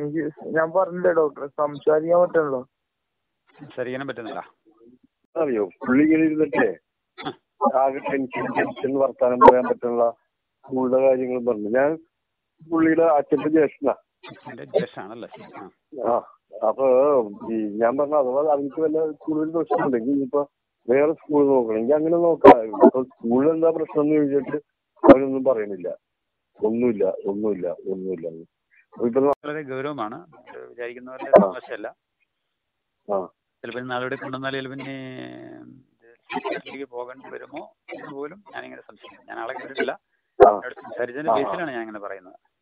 എനിക്ക് ഞാൻ പറഞ്ഞില്ലേ ഡോക്ടറെ സംസാരിക്കാൻ പറ്റണല്ലോ സംസാരിക്കാനും പറ്റുന്നില്ല അറിയോ പുള്ളി ഇങ്ങനെ ഇരുന്നിട്ടേ ആകെ ടെൻഷൻ ടെൻഷൻ വർത്താനം പറയാൻ പറ്റുള്ള സ്കൂളിലെ കാര്യങ്ങളും പറഞ്ഞു ഞാൻ പുള്ളിയുടെ അച്ഛന്റെ ജ്യേഷ്ഠനാ എൻ്റെ ജ്യേഷ്ഠാണല്ലേ ശരി ആ ആ അപ്പൊ ഈ ഞാൻ പറഞ്ഞ അഥവാ അവർക്ക് വല്ല കൂടുതൽ പ്രശ്നമുണ്ടെങ്കിൽ ഇനിയിപ്പോ വേറെ സ്കൂൾ നോക്കണം എനിക്ക് അങ്ങനെ നോക്കാം ഇപ്പൊ സ്കൂളിൽ എന്താ പ്രശ്നം എന്ന് ചോദിച്ചിട്ട് അവരൊന്നും പറയുന്നില്ല ഒന്നുമില്ല ഒന്നുമില്ല ഒന്നുമില്ല അപ്പൊ ഇപ്പൊ വളരെ ഗൗരവമാണ് ഇത് വിചാരിക്കുന്ന പോലെ ആ. മോശമല്ല ആ ചിലപ്പോൾ നാളെ കൊണ്ടുവന്നാൽ ചിലപ്പോൾ ഇനി ലേക്ക് പോകേണ്ടി വരുമോ എന്ന് പോലും ഞാനിങ്ങനെ സംശയിക്കുന്നു ഞാൻ ആളെ കണ്ടിട്ടില്ല ആ എന്നോട് സംസാരിച്ചതിന്റെ ആ. ബേസിലാണ് ഞാൻ ഇങ്ങനെ പറയുന്നത്